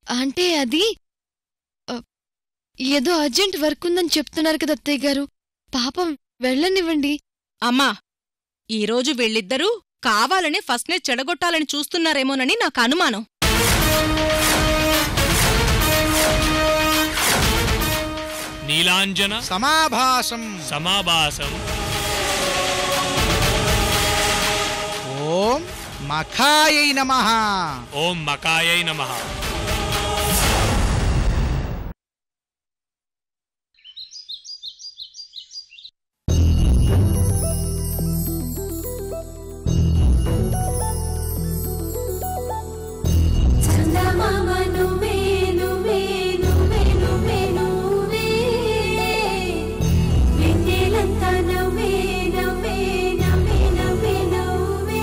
అంటే అది ఆ, ఏదో అర్జెంట్ వర్క్ ఉందని చెప్తున్నారు కదా అత్తయ్య గారు పాపం వెళ్ళనివ్వండి అమ్మా ఈరోజు వీళ్ళిద్దరూ కావాలని ఫస్ట్ నైట్ చెడగొట్టాలని చూస్తున్నారేమోనని నాకు అనుమానం నీలాంజన సమాభాసం సమాభాసం ఓం మఖాయై నమః ఓం మకాయై నమః చందమామ నువ్వే నువ్వే నువ్వే నువ్వే నువ్వే వెన్నెలంతా నవ్వే నవ్వే నవ్వే నవ్వే నవ్వే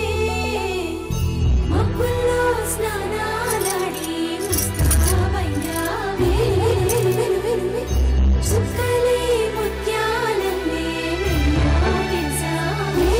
మబ్బుల్లో స్నానాలాడి ముస్తాబయ్యావే చుక్కలే ముత్యాలల్లే వెన్నోటేశావే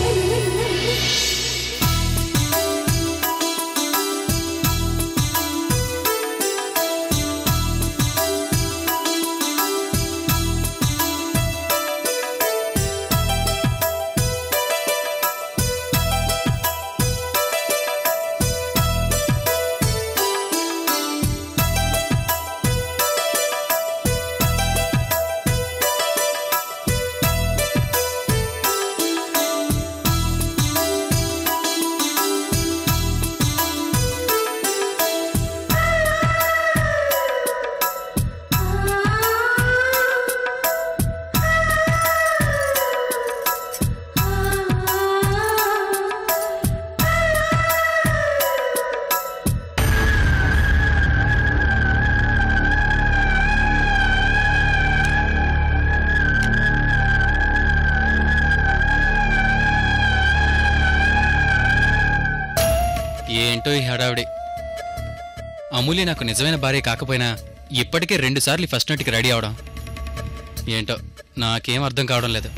ఏంటో ఈ హడావిడి అమూల్య నాకు నిజమైన భార్య కాకపోయినా ఇప్పటికే రెండుసార్లు ఈ ఫస్ట్ నైట్కి రెడీ అవడం ఏంటో నాకేం అర్థం కావడం లేదు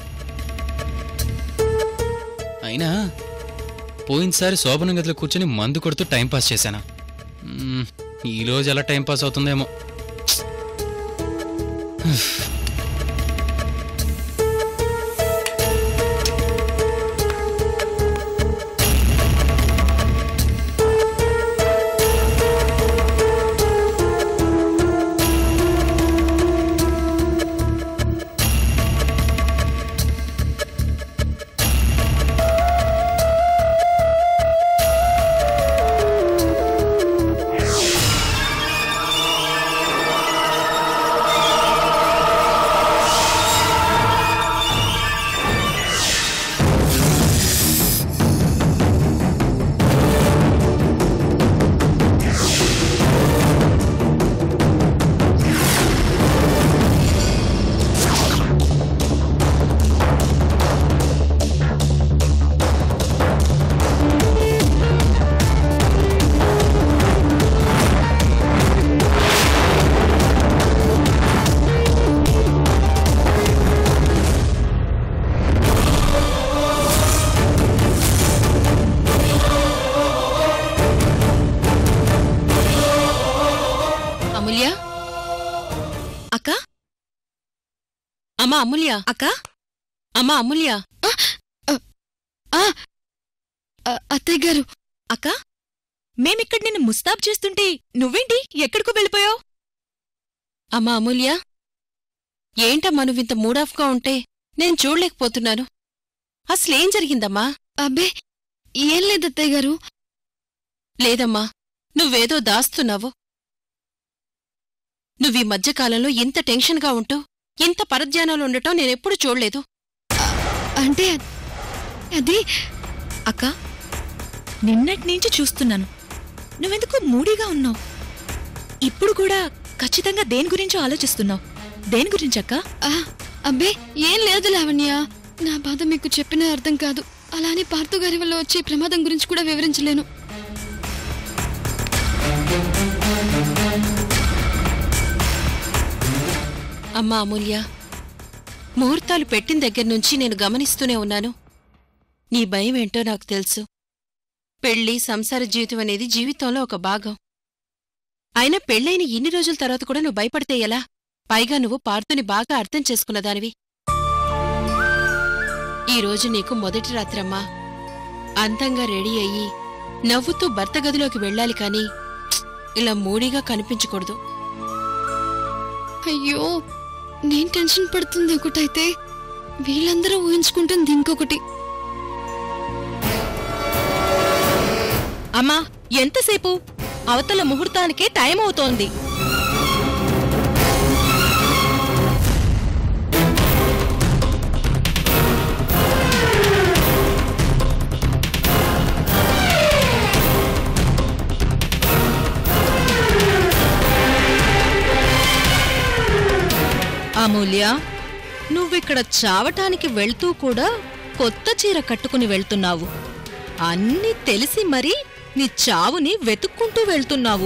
అయినా పోయినసారి శోభన గదిలో కూర్చొని మందు కొడుతూ టైంపాస్ చేశాను మ్మ్, ఈరోజు ఎలా టైంపాస్ అవుతుందేమో అమూల్య అక్క అమ్మా అమూల్య అక్క అమ్మా అమూల్య ఆ అత్తయ్య గారు అక్క మేమిక్కడ నిన్ను ముస్తాబ్ చేస్తుంటే నువ్వేంటి ఎక్కడికో వెళ్ళిపోయావు అమ్మా అమూల్య ఏంటమ్మా నువ్వింత మూడాఫ్గా ఉంటే నేను చూడలేకపోతున్నాను అసలేం జరిగిందమ్మా అబ్బే ఏం లేదు అత్తయ్య గారు లేదమ్మా నువ్వేదో దాస్తున్నావు నువ్వీ మధ్యకాలంలో ఇంత టెన్షన్గా ఉంటూ ఇంత పరధ్యానంలో ఉండటం నేనెప్పుడు చూడలేదు అంటే అది అక్క నిన్నట్నుంచి చూస్తున్నాను నువ్వెందుకు మూడీగా ఉన్నావు ఇప్పుడు కూడా ఖచ్చితంగా దేని గురించో ఆలోచిస్తున్నావు దేని గురించక్క ఆ, అబ్బే ఏం లేదు లావణ్య నా బాధ మీకు చెప్పినా అర్థం కాదు అలానే పార్థు గారి వల్ల వచ్చే ప్రమాదం గురించి కూడా వివరించలేను అమ్మా అమూల్య ముహూర్తాలు పెట్టిన దగ్గర్నుంచి నేను గమనిస్తూనే ఉన్నాను నీ భయం ఏంటో నాకు తెలుసు పెళ్లి సంసార జీవితం అనేది జీవితంలో ఒక భాగం అయినా పెళ్ళైన ఇన్ని రోజుల తర్వాత కూడా నువ్వు భయపడితే ఎలా పైగా నువ్వు పార్థుని బాగా అర్థం చేసుకున్నదానివి ఈ రోజు నీకు మొదటి రాత్రమ్మా అందంగా రెడీ అయ్యి నవ్వుతూ భర్త గదిలోకి వెళ్ళాలి కాని ప్చ్! ఇలా మూడీగా కనిపించకూడదు అయ్యో నేను టెన్షన్ పడుతుంది ఒకటైతే వీళ్ళందరూ ఊహించుకుంటుంది ఇంకొకటి అమ్మా ఎంతసేపు అవతల ముహూర్తానికే టైం అవుతోంది అమూల్య నువ్విక్కడ చావటానికి వెళ్తూ కూడా కొత్త చీర కట్టుకుని వెళ్తున్నావు అన్నీ తెలిసి మరీ నీ చావుని వెతుక్కుంటూ వెళ్తున్నావు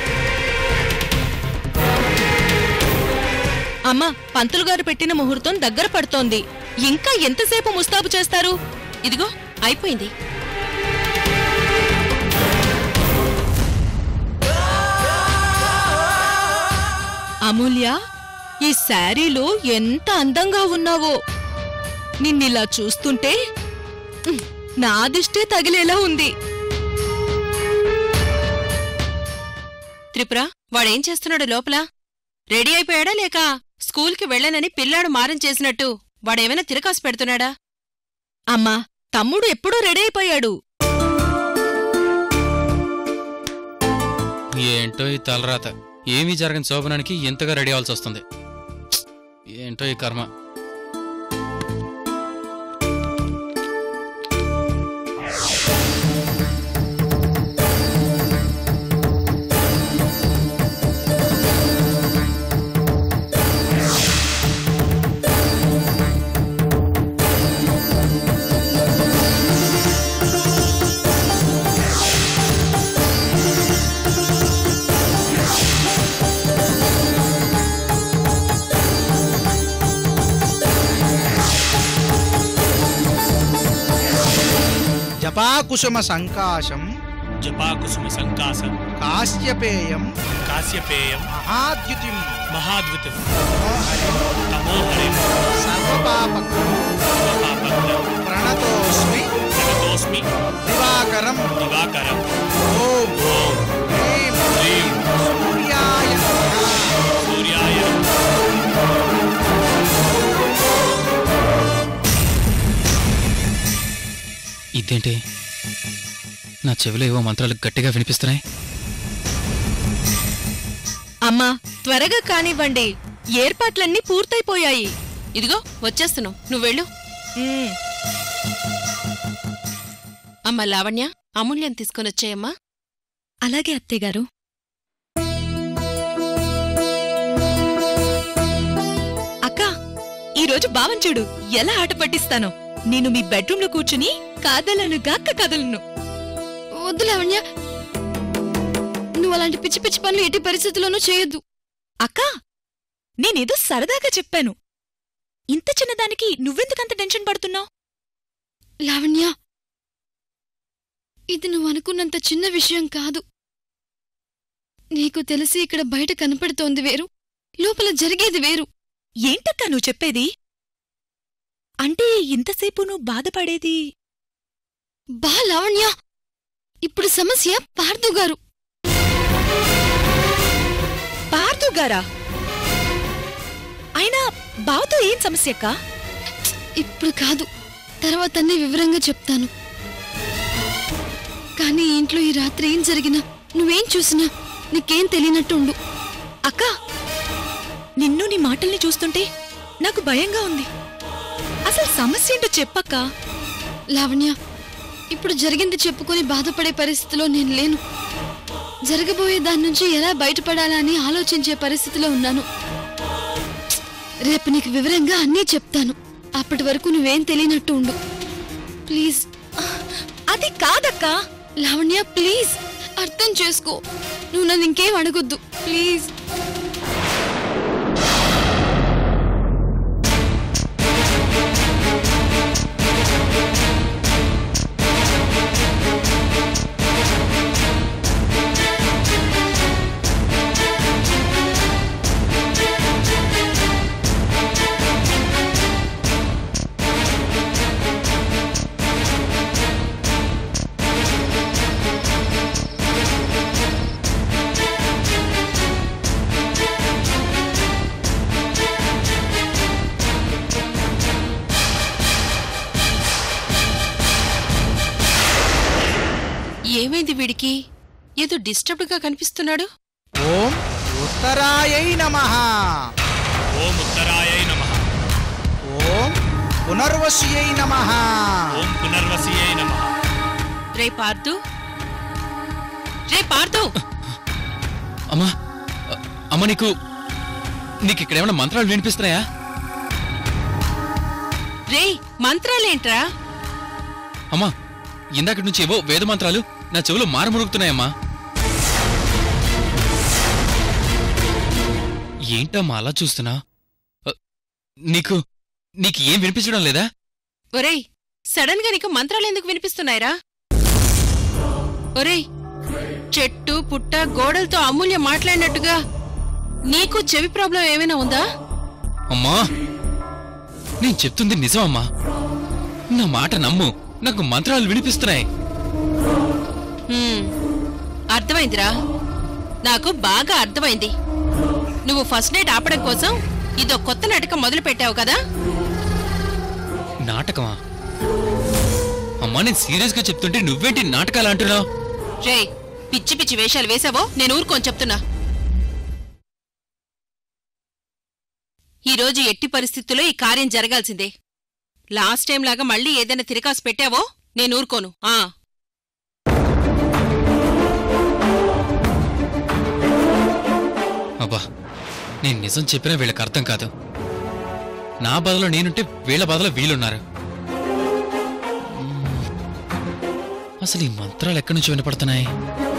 అమ్మా పంతులు గారు పెట్టిన ముహూర్తం దగ్గర పడుతోంది ఇంకా ఎంతసేపు ముస్తాబు చేస్తారు ఇదిగో అయిపోయింది అమూల్య ఈ శారీలో ఎంత అందంగా ఉన్నావో నిన్నిలా చూస్తుంటే ఉహ్, నా దిష్టే తగిలేలా ఉంది త్రిపుర వాడేం చేస్తున్నాడు లోపల రెడీ అయిపోయాడా లేక స్కూల్కి వెళ్ళనని పిల్లాడు మారం చేసినట్టు వాడేమైనా తిరకాసు పెడుతున్నాడా అమ్మా తమ్ముడు ఎప్పుడూ రెడీ అయిపోయాడు ఏంటో ఈ తలరాత ఏమీ జరగని శోభనానికి ఎంతగా రెడీ అవ్వాల్సి వస్తుంది ప్చ్! ఏంటో ఈ కర్మ జపాకుసుమ సంకాశం జపాకుసుమ సంకాసం కాశ్యపేయం కాశ్యపేయం మహాద్యుతిం మహాద్భుతం మనోహరిం తమోహరిం సర్వపాపకం సర్వపాపగ్నం ప్రణతోస్మి ప్రణతోస్మి దివాకరం దివాకరం ఓం ఓం హ్రీం హ్రీం సూర్యాయ నమః. సూర్యాయ ఇదేంటి నా చెవిలో ఏవో మంత్రాలు గట్టిగా వినిపిస్తున్నాయి అమ్మా త్వరగా కానివ్వండి ఏర్పాట్లన్నీ పూర్తయిపోయాయి ఇదిగో వచ్చేస్తున్నాం నువ్వెళ్ళు ఉమ్, అమ్మ లావణ్య అమూల్యం తీసుకొనొచ్చాయమ్మా అలాగే అత్తయ్యగారు అక్క ఈరోజు బావన్ చూడు ఎలా ఆట పట్టిస్తానో నేను మీ బెడ్రూమ్ లో కూర్చుని కాదలను గాక్క కదలను వద్దు లావణ్య నువ్వు అలాంటి పిచ్చి పిచ్చి పనులు ఎట్టి పరిస్థితుల్లోనూ చేయొద్దు అక్క నేనేదో సరదాగా చెప్పాను ఇంత చిన్నదానికి నువ్వెందుకంత టెన్షన్ పడుతున్నావు లావణ్య ఇది నువ్వు అనుకున్నంత చిన్న విషయం కాదు నీకు తెలిసి ఇక్కడ బయట కనపడుతోంది వేరు లోపల జరిగేది వేరు ఏంటక్క నువ్వు చెప్పేది అంటే ఇంతసేపు నువ్వు బాధపడేది బా లావణ్య ఇప్పుడు సమస్య పార్థు గారు పార్థు గారా అయినా బావతో ఏం సమస్య అక్క ఇప్పుడు కాదు తర్వాత అన్నీ వివరంగా చెప్తాను కానీ ఈ ఇంట్లో ఈ రాత్రి ఏం జరిగినా నువ్వేం చూసినా నీకేం తెలియనట్టు ఉండు అక్క నిన్ను నీ మాటల్ని చూస్తుంటే నాకు భయంగా ఉంది అసలు సమస్య ఏంటో చెప్పక్క లావణ్య ఇప్పుడు జరిగింది చెప్పుకొని బాధపడే పరిస్థితిలో నేను లేను జరగబోయే దాని నుంచి ఎలా బయటపడాలా అని ఆలోచించే పరిస్థితిలో ఉన్నాను రేపు నీకు వివరంగా అన్నీ చెప్తాను అప్పటి వరకు నువ్వేం తెలియనట్టు ఉండు ప్లీజ్ అది కాదక్క లావణ్య ప్లీజ్ అర్థం చేసుకో నువ్వు నన్ను ఇంకేం అడగొద్దు ప్లీజ్ ఏదో డిస్టర్బ్డ్ గా కనిపిస్తున్నాడు ఓం ఉత్తరాయై నమ ఓం ఉత్తరాయై నమ ఓం పునర్వశ్యై నమ ఓం పునర్వసియై నమ రే పార్దు రే పార్దు అమ్మా అ- అమ్మ నీకు నీకు ఇక్కడ ఏమైనా మంత్రాలు వినిపిస్తున్నాయా రే మంత్రాలేంట్రా అమ్మా ఇందాకటి నుంచి ఏవో వేద మంత్రాలు నా చెవులు మారుమురుగుతున్నాయమ్మా ఏంటమ్మా అలా చూస్తున్నా అ, నీకు నీకు ఏం వినిపించడం లేదా ఒరేయ్ సడన్ గా నీకు మంత్రాలు ఎందుకు వినిపిస్తున్నాయిరా ఒరేయ్ చెట్టు పుట్ట గోడలతో అమూల్య మాట్లాడినట్టుగా నీకు చెవి ప్రాబ్లం ఏమైనా ఉందా అమ్మా నేను చెప్తుంది నిజమమ్మా నా మాట నమ్ము నాకు మంత్రాలు వినిపిస్తున్నాయి హ్మ్, అర్థమైందిరా నాకు బాగా అర్థమైంది నువ్వు ఫస్ట్ నైట్ ఆపడం కోసం ఇదో కొత్త నాటకం మొదలు పెట్టావు కదా నాటకమా అమ్మా నేను సీరియస్గా చెప్తుంటే నువ్వేంటి నాటకాలు అంటున్నావు రే పిచ్చి పిచ్చి వేషాలు వేసావో నేను ఊరుకోని చెప్తున్నా ఈరోజు ఎట్టి పరిస్థితుల్లో ఈ కార్యం జరగాల్సిందే లాస్ట్ టైం లాగా మళ్ళీ ఏదైనా తిరకాసు పెట్టావో నేను ఊరుకోను ఆ అబ్బా నేను నిజం చెప్పినా వీళ్ళకి అర్థం కాదు నా బాధలో నేనుంటే వీళ్ళ బాధలో వీళ్ళున్నారు మ్మ్. అసలు ఈ మంత్రాలు ఎక్కడి నుంచి వినపడుతున్నాయి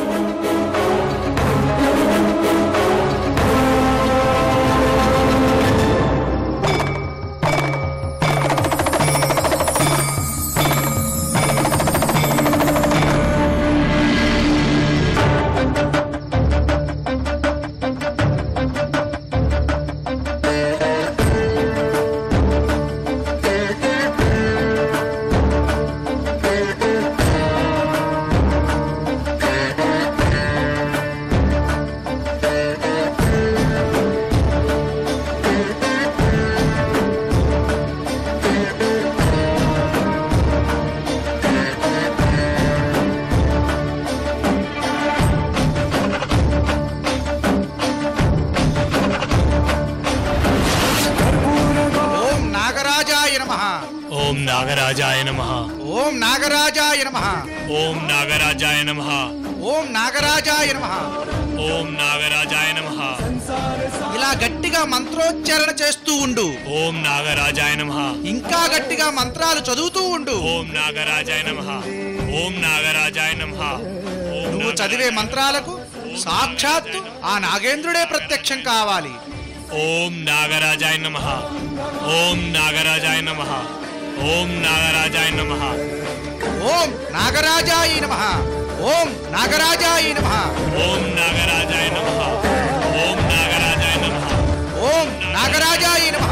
ఓం నాగరాజాయ నమ ఓం నాగరాజాయ నమ ఓం నాగరాజాయ నమ ఓం నాగరాజాయ నమ ఓం నాగరాజాయ నమ ఓం నాగరాజాయ నమ ఇలా గట్టిగా మంత్రోచ్చారణ చేస్తూ ఉండు ఓం నాగరాజాయ నమ ఇంకా గట్టిగా మంత్రాలు చదువుతూ ఉండు ఓం నాగరాజాయ నమ ఓం నాగరాజాయ నమ నువ్వు చదివే మంత్రాలకు సాక్షాత్తు ఆ నాగేంద్రుడే ప్రత్యక్షం కావాలి ఓం నాగరాజాయ నమ ఓం నాగరాజాయ నమ ఓం నాగరాజాయ నమ ఓం నాగరాజాయ నమ ఓం నాగరాజాయ నమ ఓం నాగరాజాయ నమ ఓం నాగరాజాయ నమ ఓం నాగరాజాయ నమ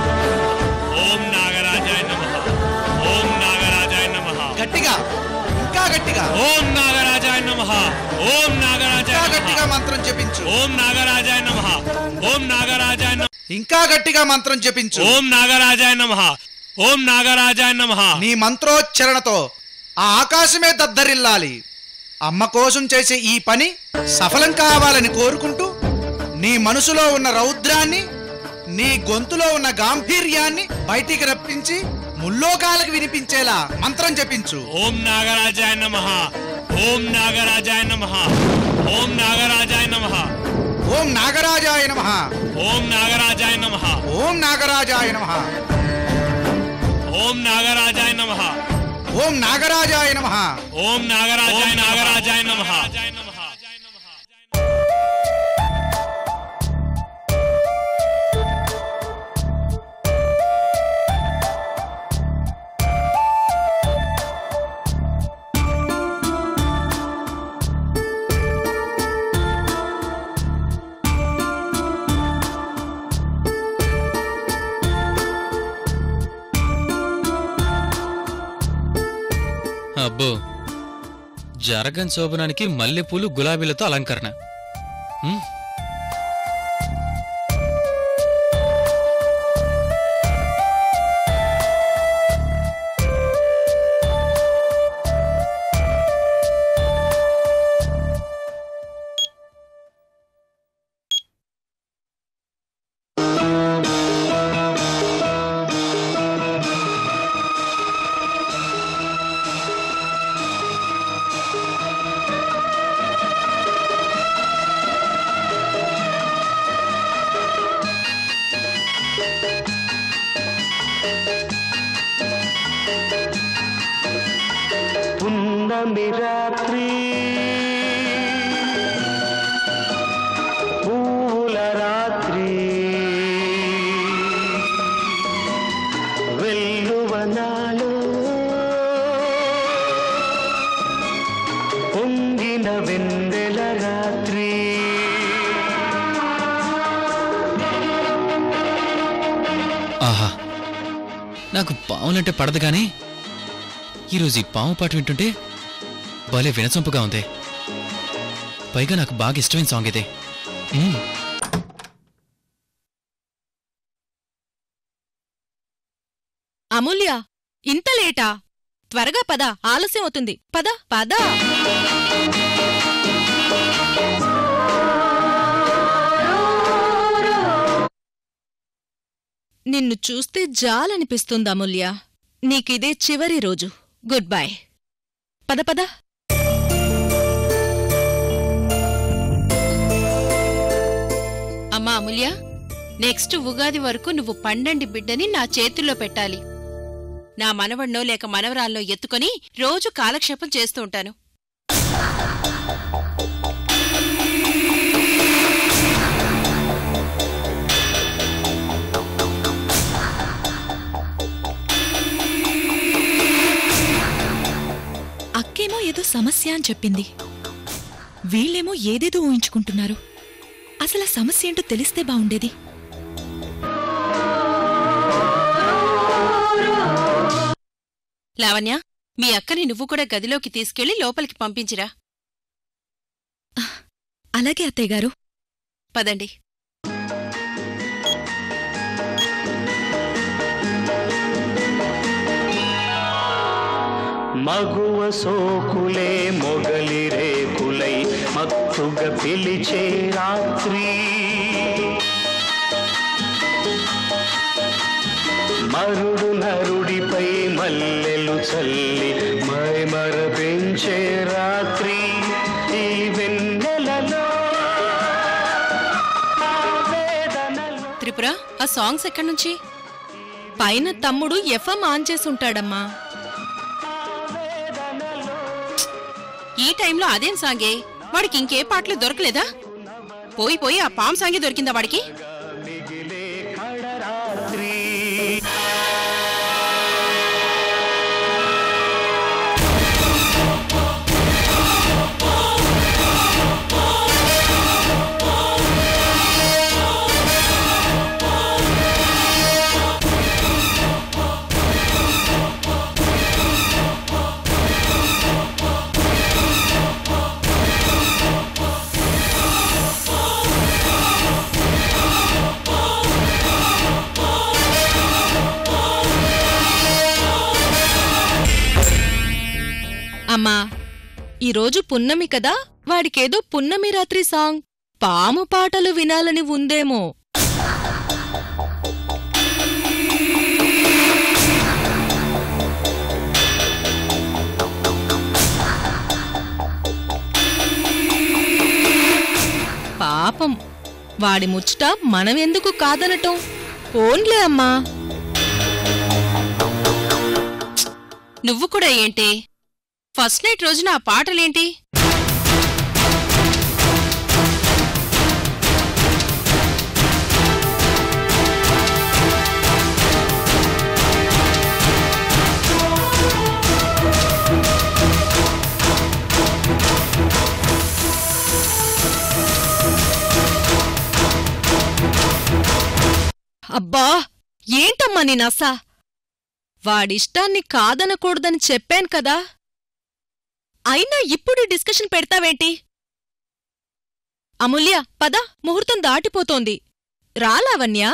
ఓం నాగరాజాయ నమ ఓం నాగరాజాయ నమ గట్టిగా ఇంకా గట్టిగా ఓం నాగరాజాయ నమ ఓం నాగరాజాయ ఇంకా నమ గట్టిగా మంత్రం జపించు ఓం నాగరాజాయ నమ ఓం నాగరాజాయ నమ ఇంకా గట్టిగా మంత్రం జపించు ఓం నాగరాజాయ నమ ఓం నాగరాజాయ నమ నీ మంత్రోచ్చరణతో ఆ ఆకాశమే దద్దరిల్లాలి అమ్మ కోసం చేసే ఈ పని సఫలం కావాలని కోరుకుంటూ నీ మనసులో ఉన్న రౌద్రాన్ని నీ గొంతులో ఉన్న గాంభీర్యాన్ని బయటికి రప్పించి ముల్లోకాలకు వినిపించేలా మంత్రం జపించు ఓం నాగరాజాయ నమ ఓం నాగరాజాయ నమ ఓం నాగరాజాయ నమ ఓం నాగరాజాయ నమ ఓం నాగరాజాయ నమ ఓం నాగరాజాయ నమ ఓం నాగరాజాయ నమ ఓం నాగరాజాయ నమ ఓం నాగరాజాయ నాగరాజాయ నమ అబ్బో జరగన్ శోభనానికి మల్లెపూలు గులాబీలతో అలంకరణ ఉమ్, రాత్రి పూల రాత్రి వెల్లువనాలు పొంగిన వెన్నెల రాత్రి ఆహా నాకు పాములంటే పడదు కానీ ఈరోజు ఈ పాము పాట వింటుంటే భలే వినసొంపుగా ఉంది పైగా నాకు బాగా ఇష్టమైన సాంగ్ ఇదే మ్మ్. అమూల్య ఇంత లేటా త్వరగా పద ఆలస్యం అవుతుంది పద పద నిన్ను చూస్తే జాలనిపిస్తుంది అమూల్య నీకిదే చివరి రోజు గుడ్ బై పద పద అమ్మా అమూల్య నెక్స్ట్ ఉగాది వరకు నువ్వు పండండి బిడ్డని నా చేతుల్లో పెట్టాలి నా మనవణ్ణో లేక మనవరాల్లో ఎత్తుకొని రోజు కాలక్షేపం చేస్తూ ఉంటాను అక్కేమో ఏదో సమస్య అని చెప్పింది వీళ్ళేమో ఏదేదో ఊహించుకుంటున్నారు అసలు ఆ సమస్య ఏంటో తెలిస్తే బావుండేది లావణ్య మీ అక్కని నువ్వు కూడా గదిలోకి తీసుకెళ్లి లోపలికి పంపించిరా అలాగే అత్తయ్య గారు పదండి మగువ సోకులే మొగలి రేకులై మత్తుగా పిలిచే రాత్రి మరుడు నరుడిపై మల్లెలు చల్లి మైమర పెంచే రాత్రి ఈ వెన్నెలలో ఆవేదనలో త్రిపుర ఆ సాంగ్స్ ఎక్కడి నుంచి పైన తమ్ముడు ఎఫ్ఎం ఆన్ చేసుంటాడమ్మా ఈ టైంలో అదేం సాంగే వాడికి ఇంకే పాటలు దొరకలేదా పోయి పోయి ఆ పామ్ సాంగే దొరికిందా వాడికి మిగిలే కడరాత్రి అమ్మా ఈరోజు పున్నమి కదా వాడికేదో పున్నమి రాత్రి సాంగ్ పాము పాటలు వినాలని ఉందేమో పాపం వాడి ముచ్చట మనమెందుకు కాదనటం ఓన్లే అమ్మా నువ్వు కూడా ఏంటి ఫస్ట్ నైట్ రోజున ఆ పాటలేంటి అబ్బా ఏంటమ్మా నీ నస వాడిష్టాన్ని కాదనకూడదని చెప్పాను కదా అయినా ఇప్పుడు డిస్కషన్ పెడతావేంటి అమూల్య పద ముహూర్తం దాటిపోతోంది రాలావణ్యా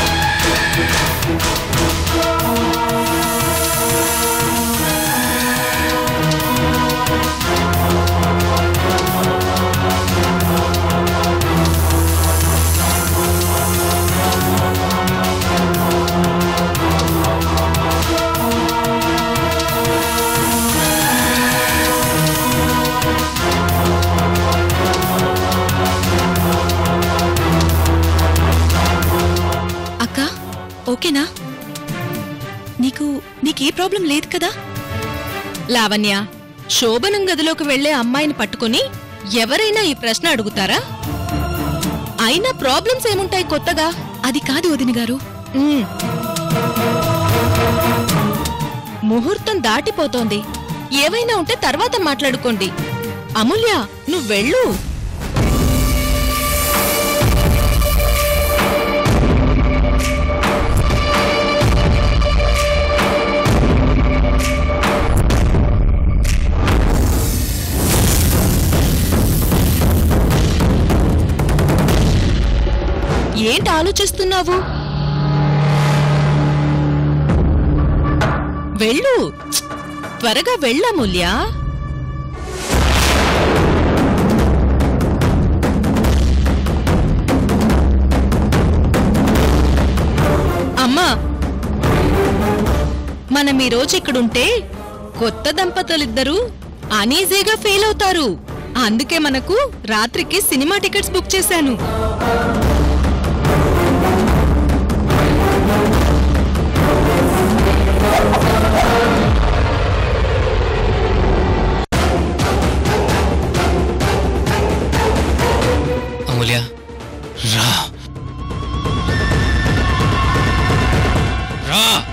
అక్క ఓకేనా నీకు నీకే ప్రాబ్లం లేదు కదా లావణ్య శోభనం గదిలోకి వెళ్లే అమ్మాయిని పట్టుకుని ఎవరైనా ఈ ప్రశ్న అడుగుతారా అయినా ప్రాబ్లమ్స్ ఏముంటాయి కొత్తగా అది కాదు వదిన గారు ఉమ్. ముహూర్తం దాటిపోతోంది ఏవైనా ఉంటే తర్వాత మాట్లాడుకోండి అమూల్య నువ్వు వెళ్ళు ఏంటి ఆలోచిస్తున్నావు వెళ్ళు ఛ్! త్వరగా వెళ్ళమూల్యా అమ్మా మనం ఈ రోజు ఇక్కడుంటే కొత్త దంపతులిద్దరూ అనీజీగా ఫెయిల్ అవుతారు అందుకే మనకు రాత్రికి సినిమా టికెట్స్ బుక్ చేశాను అమూల్య రా రా